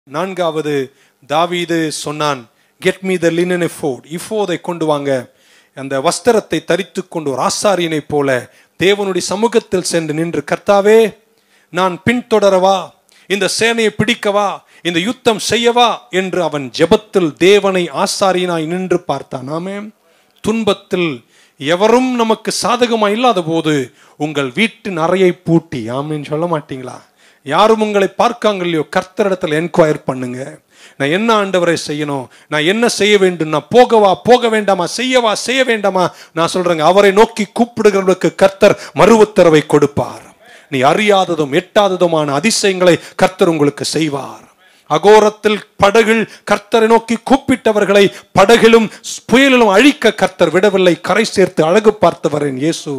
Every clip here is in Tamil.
நான்காவது தாவீது சொன்னான் get me the linen ephod இஃபோதை கொண்டு வாங்க அந்த வஸ்திரத்தை தரித்து கொண்டு ஒரு ஆசாரியனைப் போல தேவனுடைய சமூகத்தில் சென்று நின்று கர்த்தாவே நான் பின்தொடரவா இந்த சேனையை பிடிக்கவா இந்த யுத்தம் செய்யவா என்று அவன் ஜெபத்தில் தேவனை ஆசாரியனாய் நின்று பார்த்தான் ஆமே துன்பத்தில் எவரும் நமக்கு சாதகமா இல்லாத போது உங்கள் வீட்டின் அறையை பூட்டி ஆமேன்னு சொல்ல மாட்டீங்களா யாரும் உங்களை பார்க்காங்க இல்லையோ கர்த்தரிடத்தில் என்கொயர் பண்ணுங்க நான் என்ன ஆண்டவரை செய்யணும் நான் என்ன செய்ய வேண்டும் நான் போகவா போக வேண்டாமா செய்யவா செய்ய வேண்டாமா நான் சொல்றேங்க அவரை நோக்கி கூப்பிடுகிறவர்களுக்கு கர்த்தர் மறு உத்தரவை கொடுப்பார் நீ அறியாததும் எட்டாததுமான அதிசயங்களை கர்த்தர் உங்களுக்கு செய்வார் அகோரத்தில் படகில் கர்த்தரை நோக்கி கூப்பிட்டவர்களை படகிலும் புயலிலும் அழிக்க கர்த்தர் விடவில்லை கரை சேர்த்து அழகு பார்த்தவரின் இயேசு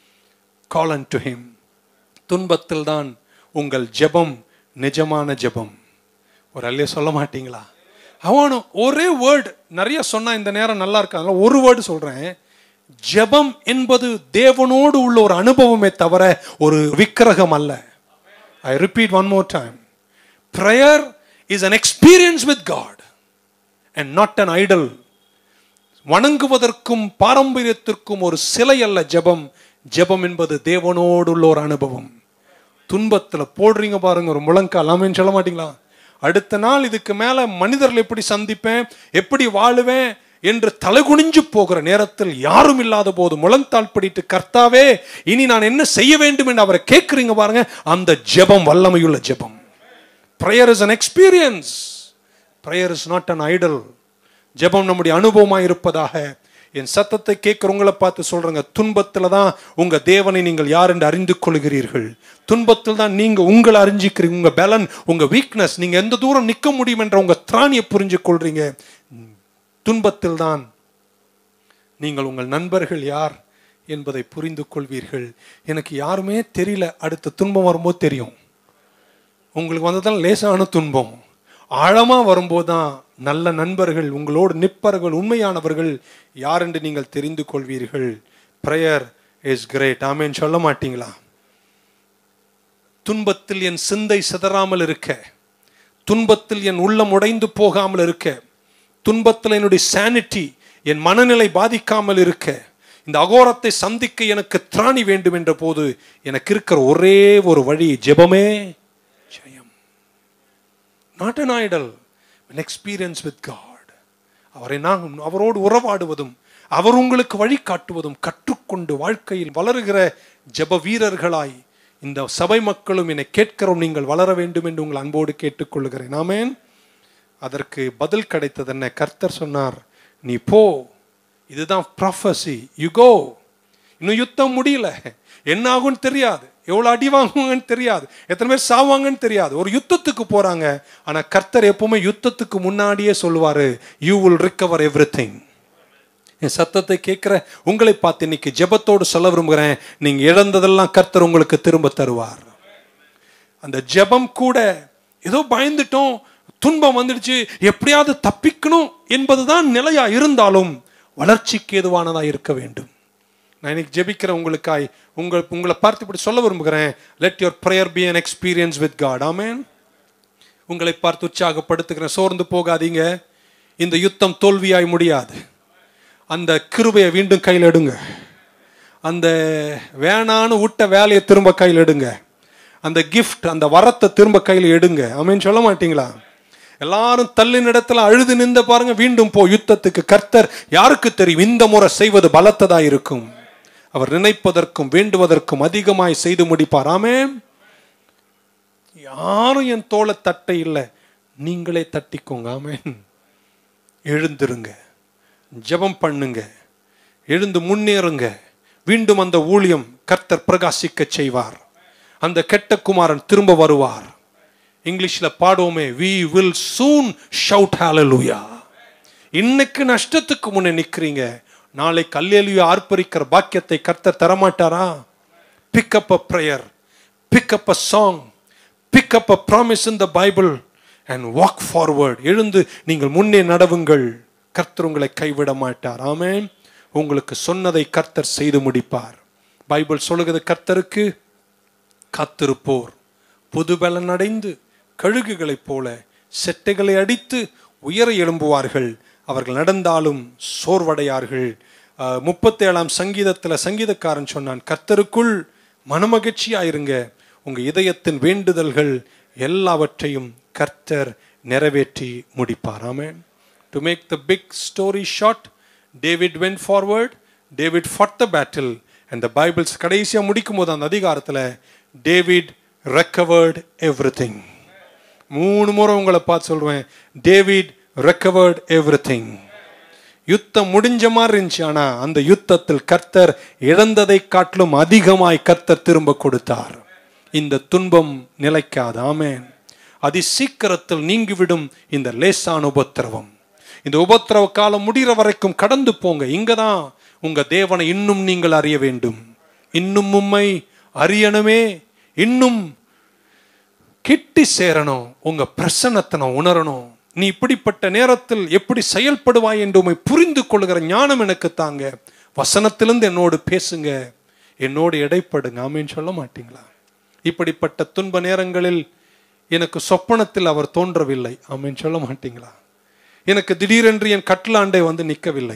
காலன் டு ஹிம் துன்பத்தில் தான் உங்கள் ஜெபம் நிஜமான ஜெபம் ஒரு அல்லைய சொல்ல மாட்டீங்களா அவனும் ஒரே வேர்டு நிறைய சொன்னா இந்த நேரம் நல்லா இருக்காங்க ஒரு வேர்டு சொல்றேன் ஜெபம் என்பது தேவனோடு உள்ள ஒரு அனுபவமே தவிர ஒரு விக்கிரகம் அல்ல I repeat one more time prayer is an experience with God and not an idol வணங்குவதற்கும் பாரம்பரியத்திற்கும் ஒரு சிலை அல்ல ஜெபம் ஜெபம் என்பது தேவனோடு உள்ள ஒரு அனுபவம் துன்பத்துல போடுறீங்க பாருங்க ஒரு முழங்கால் ஆமேன்னு சொல்ல மாட்டீங்களா அடுத்த நாள் இதுக்கு மேல மனிதர்கள் எப்படி சந்திப்பேன் எப்படி வாழுவேன் என்று தலைகுனிஞ்சு போகிற நேரத்தில் யாரும் இல்லாத போது முழந்தாள் பிடித்து கர்த்தாவே இனி நான் என்ன செய்ய வேண்டும் என்று அவரை கேட்குறீங்க பாருங்க அந்த ஜெபம் வல்லமையுள்ள ஜெபம் prayer is an experience prayer is not an idol ஜெபம் நம்முடைய அனுபவமாக இருப்பதாக என் சத்தத்தை கேட்குறவங்களை பார்த்து சொல்றேங்க துன்பத்துல தான் உங்க தேவனை நீங்கள் யார் என்று அறிந்து கொள்கிறீர்கள் துன்பத்தில் தான் நீங்க உங்களை அறிஞ்சிக்கிறீங்க உங்க பலன் உங்க வீக்னஸ் நீங்க எந்த தூரம் நிற்க முடியும் என்ற உங்க திராணியை புரிஞ்சு கொள்றீங்க துன்பத்தில் தான் நீங்கள் உங்கள் நண்பர்கள் யார் என்பதை புரிந்து கொள்வீர்கள் எனக்கு யாருமே தெரியல அடுத்த துன்பம் வரும்போது தெரியும் உங்களுக்கு வந்ததால் லேசான துன்பம் ஆழமா வரும்போது தான் நல்ல நண்பர்கள் உங்களோடு நிற்பவர்கள் உண்மையானவர்கள் யார் என்று நீங்கள் தெரிந்து கொள்வீர்கள் ப்ரேயர் இஸ் கிரேட் ஆமேன்னு சொல்ல மாட்டீங்களா துன்பத்தில் என் சிந்தை சிதறாமல் இருக்க துன்பத்தில் என் உள்ளம் உடைந்து போகாமல் இருக்க துன்பத்தில் என்னுடைய சானிட்டி என் மனநிலை பாதிக்காமல் இருக்க இந்த அகோரத்தை சந்திக்க எனக்கு திராணி வேண்டும் என்ற போது எனக்கு இருக்கிற ஒரே ஒரு வழி ஜெபமே ஜெயம் not an idol an experience with God அவரை நாம் அவரோடு உறவாடுவதும் அவர் உங்களுக்கு வழிகாட்டுவதும் கற்றுக்கொண்டு வாழ்க்கையில் வளருகிற ஜெப வீரர்களாய் இந்த சபை மக்களும் என்னை கேட்கிறோம் நீங்கள் வளர வேண்டும் என்று உங்கள் அன்போடு கேட்டுக்கொள்கிறேன் ஆமேன் அதற்கு பதில் கிடைத்தது என்ன கர்த்தர் சொன்னார் நீ போ இதுதான் ப்ராஃபஸி யூ கோ இன்னும் யுத்தம் முடியல என்ன ஆகும்னு தெரியாது எவ்வளோ அடி வாங்குவாங்கன்னு தெரியாது எத்தனை பேர் சாவாங்கன்னு தெரியாது ஒரு யுத்தத்துக்கு போறாங்க ஆனா கர்த்தர் எப்பவுமே யுத்தத்துக்கு முன்னாடியே சொல்லுவாரு you will recover everything என் சத்தத்தை கேட்கிற உங்களை பார்த்து இன்னைக்கு ஜெபத்தோடு சொல்ல விரும்புகிறேன் நீங்க இழந்ததெல்லாம் கர்த்தர் உங்களுக்கு திரும்ப தருவார் அந்த ஜெபம் கூட ஏதோ பயந்துட்டோம் துன்பம் வந்துடுச்சு எப்படியாவது தப்பிக்கணும் என்பதுதான் நிலையா இருந்தாலும் வளர்ச்சிக்கு எதுவானதா இருக்க வேண்டும் நான் இன்னைக்கு ஜெபிக்கிற உங்களுக்காய் உங்கள் உங்களை பார்த்து இப்படி சொல்ல விரும்புகிறேன் let your prayer be an experience with God ஆமேன் உங்களை பார்த்து உற்சாகப்படுத்துகிறேன் சோர்ந்து போகாதீங்க இந்த யுத்தம் தோல்வியாய் முடியாது அந்த கிருபையை மீண்டும் கையில் எடுங்க அந்த வேணான்னு விட்ட வேலையை திரும்ப கையில் எடுங்க அந்த கிஃப்ட் அந்த வரத்தை திரும்ப கையில் எடுங்க ஆமேன்னு சொல்ல மாட்டீங்களா எல்லாரும் தள்ளின இடத்துல அழுது நின்ற பாருங்க மீண்டும் போ யுத்தத்துக்கு கர்த்தர் யாருக்கு தெரியும் இந்த முறை செய்வது பலத்ததா இருக்கும் அவர் நினைப்பதற்கும் வேண்டுவதற்கும் அதிகமாய் செய்து முடிப்பார் ஆமே யாரும் என் தோலை தட்டை இல்லை நீங்களே தட்டிக்கோங்க ஆமேன் எழுந்திருங்க ஜெபம் பண்ணுங்க எழுந்து முன்னேறுங்க மீண்டும் அந்த ஊழியம் கர்த்தர் பிரகாசிக்க செய்வார் அந்த கெட்ட குமாரன் திரும்ப வருவார் இங்கிலீஷ்ல பாடுவோமே we will soon shout hallelujah இன்னைக்கு நஷ்டத்துக்கு முன்னே நிக்கிறீங்க நாளை கல்லேலியா ஆர்ப்பரிக்கிற பாக்கியத்தை கர்த்தர் தரமாட்டாரா pick up a prayer pick up a song pick up a promise in the Bible and walk forward எழுந்து நீங்கள் முன்னே நடவுங்கள் கர்த்தர் உங்களை கைவிட மாட்டார் ஆமென் உங்களுக்கு சொன்னதை கர்த்தர் செய்து முடிப்பார் பைபிள் சொல்லுகிறது கர்த்தருக்கு காத்திருப்போர் புது பலன் அடைந்து கழுகுகளைப் போல செட்டைகளை அடித்து உயர எழும்புவார்கள் அவர்கள் நடந்தாலும் சோர்வடையார்கள் முப்பத்தேழாம் சங்கீதத்துல சங்கீதக்காரன் சொன்னான் கர்த்தருக்குள் மனமகிழ்ச்சியாயிருங்க உங்க இதயத்தின் வேண்டுதல்கள் எல்லாவற்றையும் கர்த்தர் நிறைவேற்றி முடிப்பார் ஆமென் to make the big story short David went forward David fought the battle and the Bibles கடைசியாக முடிக்கும் போது அந்த அதிகாரத்தில் டேவிட் ரெக்கவர்ட் எவ்ரி திங் மூணு முறை உங்களை பார்த்து சொல்றேன் டேவிட் ரெக்கவர்ட் எவ்ரி திங் யுத்தம் முடிஞ்ச மாதிரி இருந்துச்சு ஆனா அந்த யுத்தத்தில் கர்த்தர் இழந்ததை காட்டிலும் அதிகமாய் கர்த்தர் திரும்ப கொடுத்தார் இந்த துன்பம் நிலைக்காது ஆமென் அதி சீக்கிரத்தில் நீங்கிவிடும் இந்த லேசான உபத்திரவம் இந்த உபத்திரவ காலம் முடிகிற வரைக்கும் கடந்து போங்க இங்க தான் உங்க தேவனை இன்னும் நீங்கள் அறிய வேண்டும் இன்னும் உம்மை அறியணுமே இன்னும் கிட்டி சேரணும் உங்க பிரசன்னத்தை நான் உணரணும் நீ இப்படிப்பட்ட நேரத்தில் எப்படி செயல்படுவாய் என்று உண்மை புரிந்து கொள்கிற ஞானம் எனக்கு தாங்க வசனத்திலிருந்து என்னோடு பேசுங்க என்னோடு எடைப்படுங்க ஆமேன்னு சொல்ல மாட்டீங்களா இப்படிப்பட்ட துன்ப நேரங்களில் எனக்கு சொப்பனத்தில் அவர் தோன்றவில்லை ஆமேன்னு சொல்ல மாட்டீங்களா எனக்கு திடீரென்று என் கட்லாண்டை வந்து நிற்கவில்லை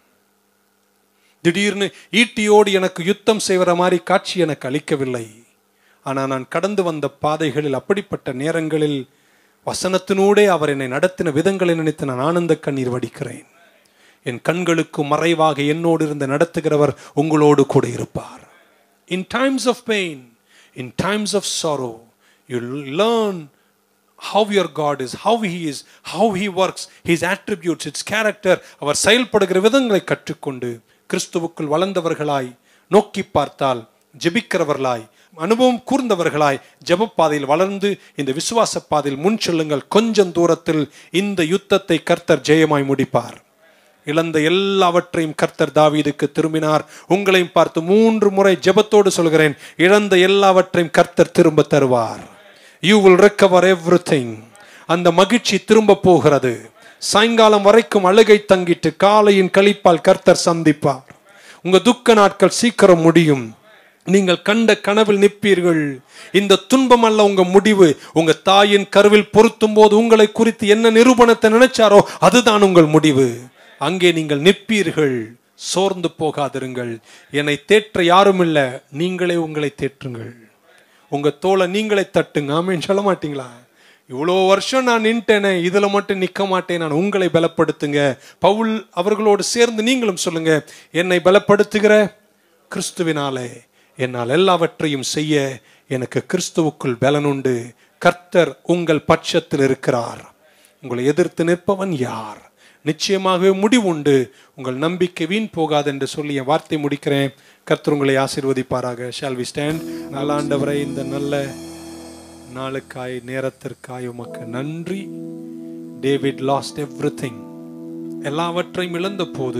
திடீர்னு ஈட்டியோடு எனக்கு யுத்தம் செய்கிற மாதிரி காட்சி எனக்கு அளிக்கவில்லை ஆனால் நான் கடந்து வந்த பாதைகளில் அப்படிப்பட்ட நேரங்களில் வசனத்தினூடே அவர் என்னை நடத்தின விதங்களை நினைத்து நான் ஆனந்த கண்ணீர் வடிக்கிறேன் என் கண்களுக்கு மறைவாக என்னோடு இருந்து நடத்துகிறவர் உங்களோடு கூட இருப்பார் in times of pain in times of sorrow you learn how your God is how he is how he works his attributes it's character அவர் செயல்படுகிற விதங்களை கற்றுக்கொண்டு கிறிஸ்துவுக்குள் வளர்ந்தவர்களாய் நோக்கி பார்த்தால் ஜெபிக்கிறவர்களாய் அனுபவம் கூர்ந்தவர்களாய் ஜெபப்பாதையில் வளர்ந்து இந்த விசுவாச பாதையில் முன் செல்லுங்கள் கொஞ்சம் தூரத்தில் இந்த யுத்தத்தை கர்த்தர் ஜெயமாய் முடிப்பார் இழந்த எல்லாவற்றையும் கர்த்தர் தாவீதுக்கு திரும்பினார் உங்களையும் பார்த்து மூன்று முறை ஜெபத்தோடு சொல்கிறேன் இழந்த எல்லாவற்றையும் கர்த்தர் திரும்ப தருவார் யூ வில் ரெக்கவர் எவ்ரி அந்த மகிழ்ச்சி திரும்ப போகிறது சாயங்காலம் வரைக்கும் அழுகை தங்கிட்டு காலையின் கழிப்பால் கர்த்தர் சந்திப்பார் உங்க துக்க நாட்கள் சீக்கிரம் முடியும் நீங்கள் கண்ட கனவில் நிற்பீர்கள் இந்த துன்பம் அல்ல உங்க முடிவு உங்க தாயின் கருவில் பொருத்தும் போது உங்களை குறித்து என்ன நிரூபணத்தை நினைச்சாரோ அதுதான் உங்கள் முடிவு அங்கே நீங்கள் நிற்பீர்கள் சோர்ந்து போகாதிருங்கள் என்னை தேற்ற யாரும் இல்ல நீங்களே உங்களை தேற்றுங்கள் உங்க தோலை நீங்களே தட்டுங்க ஆமேன்னு சொல்ல மாட்டீங்களா இவ்வளோ வருஷம் நான் நின்ட்டேனே இதுல மட்டும் நிக்க மாட்டேன் நான் உங்களை பலப்படுத்துங்க பவுல் அவர்களோடு சேர்ந்து நீங்களும் சொல்லுங்க என்னை பலப்படுத்துகிற கிறிஸ்துவினாலே என்னால் எல்லாவற்றையும் செய்ய எனக்கு கிறிஸ்துவுக்குள் பலனுண்டு கர்த்தர் உங்கள் பட்சத்தில் இருக்கிறார் உங்களை எதிர்த்து நிற்பவன் யார் நிச்சயமாகவே முடிவுண்டு உங்கள் நம்பிக்கை வீண் போகாது என்று சொல்லி என் வார்த்தை முடிக்கிறேன் கர்த்தர் உங்களை ஆசீர்வதிப்பாராக ஷால் வி ஸ்டாண்ட் நாளாண்டவரை இந்த நல்ல நாளுக்காய் நேரத்திற்காய் உமக்கு நன்றி டேவிட் லாஸ்ட் எவ்ரி திங் எல்லாவற்றையும் இழந்த போது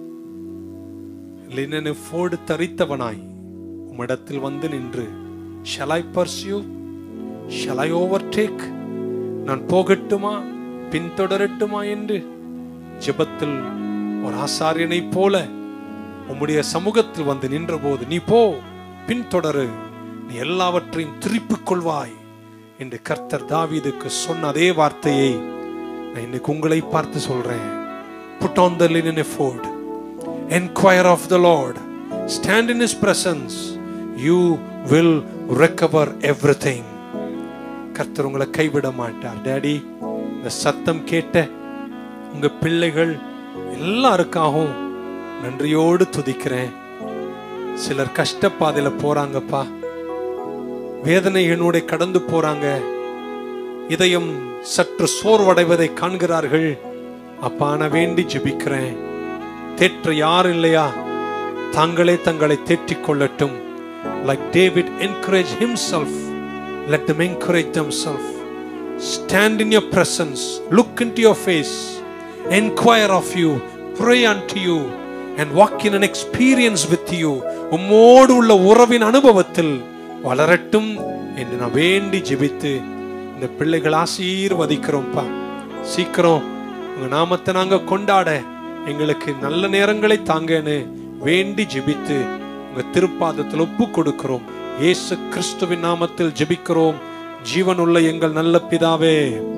லினனு ஃபோர்டு தரித்தவனாய் உம்மிடத்தில் வந்து நின்று shall I pursue shall I overtake நான் போகட்டுமா பின்தொடரட்டுமா என்று ஜெபத்தில் ஒரு ஆசாரியனை போல உம்முடைய சமூகத்தில் வந்து நின்றபோது நீ போ பின்தொடரு நீ எல்லாவற்றையும் திருப்பிக் கொள்வாய் என்று கர்த்தர் தாவீதுக்கு சொன்ன அதே வார்த்தையை நான் இன்னைக்கு உங்களை பார்த்து சொல்றேன் put on the linen ephod enquire of the Lord stand in his presence you will recover everything கர்த்தர் உங்களை கைவிட மாட்டார் டேடி இந்த சத்தம் கேட்ட உங்க பிள்ளைகள் எல்லாருக்காகவும் நன்றியோடு துதிக்கிறேன் சிலர் கஷ்டப்பாதையில போறாங்கப்பா வேதனைகளோட கடந்து போறாங்க இதயம் சற்று சோர்வடைவதை காண்கிறார்கள் அப்பா நான் வேண்டி ஜெபிக்கிறேன் தேற்ற யார் இல்லையா தாங்களே தங்களை தேற்றிக் கொள்ளட்டும் like David encourage himself let them encourage themselves stand in your presence look into your face inquire of you pray unto you and walk in an experience with you உம்மோடு உள்ள உறவின் அனுபவத்தில் வளரட்டும் என்று நான் வேண்டி ஜெபித்து இந்த பிள்ளைகள் ஆசீர்வதிக்கிறோம்ப்பா சீக்கிரம் உங்க நாமத்தை நாங்க கொண்டாட எங்களுக்கு நல்ல நேரங்களை தாங்கன்னு வேண்டி ஜெபித்து உங்க திருப்பாதத்தில் ஒப்பு கொடுக்கிறோம் இயேசு கிறிஸ்துவின் நாமத்தில் ஜெபிக்கிறோம் ஜீவனுள்ள எங்கள் நல்ல பிதாவே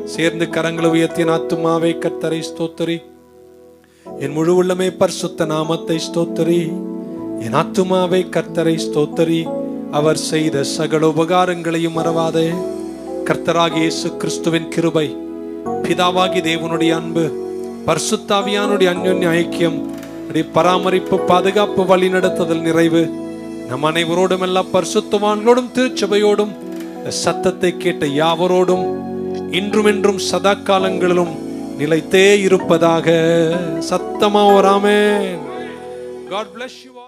சேர்ந்து கரங்களை உயர்த்தின ஆத்துமாவே கர்த்தரை ஸ்தோத்தரி என் முழு உள்ளமே பரிசுத்த நாமத்தை ஸ்தோத்தரி என் ஆத்துமாவே கர்த்தரை ஸ்தோத்தரி அவர் செய்த சகல உபகாரங்களையும் மறவாதே கர்த்தராகிய இயேசு கிறிஸ்துவின் கிருபை பிதாவாகி தேவனுடைய அன்பு பரிசுத்தாவியானுடைய அந்யோன்ய ஐக்கியம் அப்படி பராமரிப்பு பாதுகாப்பு வழி நடத்துதல் நிறைவு நம் அனைவரோடும் எல்லா பரிசுத்தவான்களோடும் திருச்சபையோடும் இந்த சத்தத்தை கேட்ட யாவரோடும் இன்றும் என்றும் சதா காலங்களிலும் நிலைத்தே இருப்பதாக சத்தமா வராமே God bless you all.